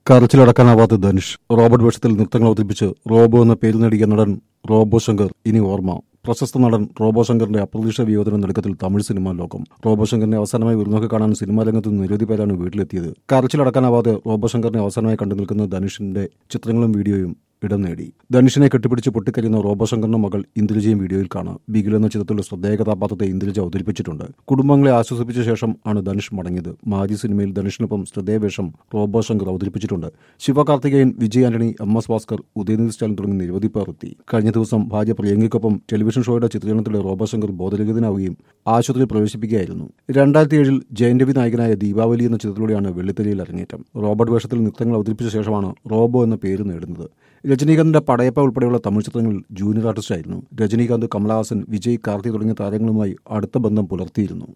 കരച്ചിലടക്കാനാവാത്ത Dhanush robot വേഷത്തിൽ നൃത്തങ്ങൾ അവതരിപ്പിച്ച് റോബോ എന്ന പേര് നേടിയ നടൻ റോബോ ശങ്കർ ഇനി ഓർമ്മ പ്രശസ്ത നടൻ റോബോ ശങ്കറിന്റെ അപ്രതീക്ഷിത വിയോജന നെടുക്കത്തിൽ തമിഴ് സിനിമാ ലോകം റോബോ ശങ്കറിനെ അവസാനമായി വിരുന്നൊക്കെ കാണാൻ സിനിമാ രംഗത്ത് നിന്ന് നിരവധി പേരാണ് വീട്ടിലെത്തിയത് കരച്ചിലടക്കാനാവാതെ റോബോ ശങ്കറിനെ അവസാനമായി കണ്ടു നിൽക്കുന്ന ധനുഷിന്റെ ചിത്രങ്ങളും വീഡിയോയും ഇടം നേടി ധനുഷിനെ കെട്ടിപ്പിടിച്ച് പൊട്ടിക്കരിയുന്ന റോബോ ശങ്കറിന്റെ മകൾ ഇന്ദുലജയും വീഡിയോയിൽ കാണാം ബിഗിൽ എന്ന ചിത്രത്തിലെ ശ്രദ്ധേയ കഥാപാത്രത്തെ ഇന്ദുലജ അവതരിപ്പിച്ചിട്ടുണ്ട് കുടുംബങ്ങളെ ആശ്വസിപ്പിച്ച ശേഷം ആണ് ധനുഷ് മടങ്ങിയത് മാജി സിനിമയിൽ ധനുഷിനൊപ്പം ശ്രദ്ധേയ വേഷം റോബോ ശങ്കർ അവതരിപ്പിച്ചിട്ടുണ്ട് ശിവകാർത്തികേയൻ വിജയ് ആന്റണി എം എസ് ഭാസ്കർ ഉദയനിധി സ്റ്റാലിൻ തുടങ്ങി നിരവധി പേർ എത്തി കഴിഞ്ഞ ദിവസം ഭാര്യ പ്രിയങ്കയ്ക്കൊപ്പം ടെലിവിഷൻ ഷോയുടെ ചിത്രീകരണത്തിലെ റോബോ ശങ്കർ ബോധരഹിതനാവുകയും ആശുപത്രിയിൽ പ്രവേശിപ്പിക്കുകയായിരുന്നു രണ്ടായിരത്തി ഏഴിൽ ജയൻ രവി നായകനായ ദീപാവലി എന്ന ചിത്രത്തിലൂടെയാണ് വെള്ളിത്തെലിയിൽ അരങ്ങേറ്റം റോബോട്ട് വേഷത്തിൽ നൃത്തങ്ങൾ അവതരിപ്പിച്ച ശേഷമാണ് റോബോ എന്ന പേര് നേടുന്നത് രജനീകാന്തിന്റെ പടയപ്പ ഉൾപ്പെടെയുള്ള തമിഴ് ചിത്രങ്ങളിൽ ജൂനിയർ ആർട്ടിസ്റ്റ് ആയിരുന്നു രജനീകാന്ത് കമലഹാസൻ വിജയ് കാർത്തി തുടങ്ങിയ താരങ്ങളുമായി അടുത്ത ബന്ധം പുലർത്തിയിരുന്നു